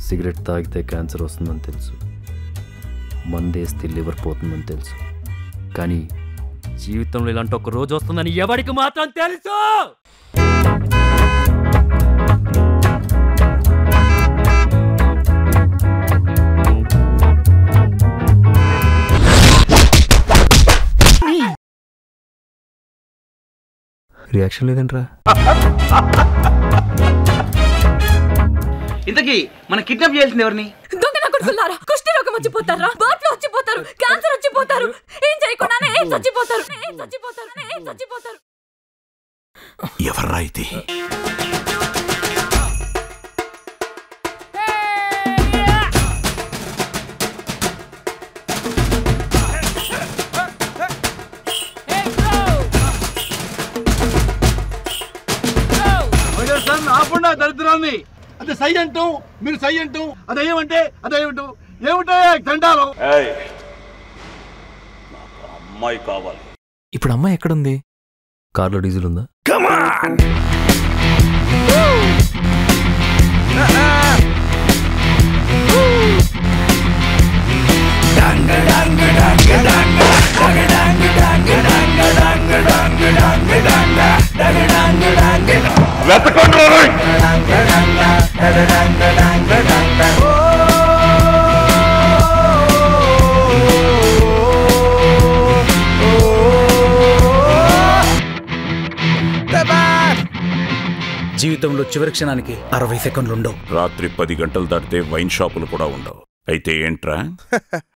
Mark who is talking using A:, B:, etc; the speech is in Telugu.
A: సిగరెట్ తాగితే క్యాన్సర్ వస్తుందని తెలుసు మందేస్తే లివర్ పోతుందని తెలుసు కానీ జీవితంలో ఇలాంటి ఒక రోజు వస్తుందని ఎవరికి మాత్రం తెలుసు రియాక్షన్ లేదంట్రా
B: ఇంతకీ మన కిడ్నాప్ చేయాల్సింది ఎవరిని
C: దొంగ నా కొడుకులారా కుష్టి రోగం వచ్చిపోతారా బర్డ్ ఫ్లూ వచ్చిపోతారు క్యాన్సర్ వచ్చిపోతారు ఏం చేయకుండానే ఏం చచ్చిపోతారు ఏం చచ్చిపోతారు ఏం చచ్చిపోతారు
D: ఎవర్రా ఇది
E: ఆపండి దరిద్రాన్ని అది సై అంటాం మీరు సై అంటాం అదేమంటే అదేమిటం ఏమిటాయా దండాలం
D: అమ్మాయి కావాలి
A: ఇప్పుడు అమ్మాయి ఎక్కడుంది కార్లో డీజిల్ ఉందా
B: జీవితంలో చివరి క్షణానికి అరవై సెకండ్లు ఉండవు
D: రాత్రి పది గంటలు దాటితే వైన్ షాపులు కూడా ఉండవు అయితే ఏంట్రా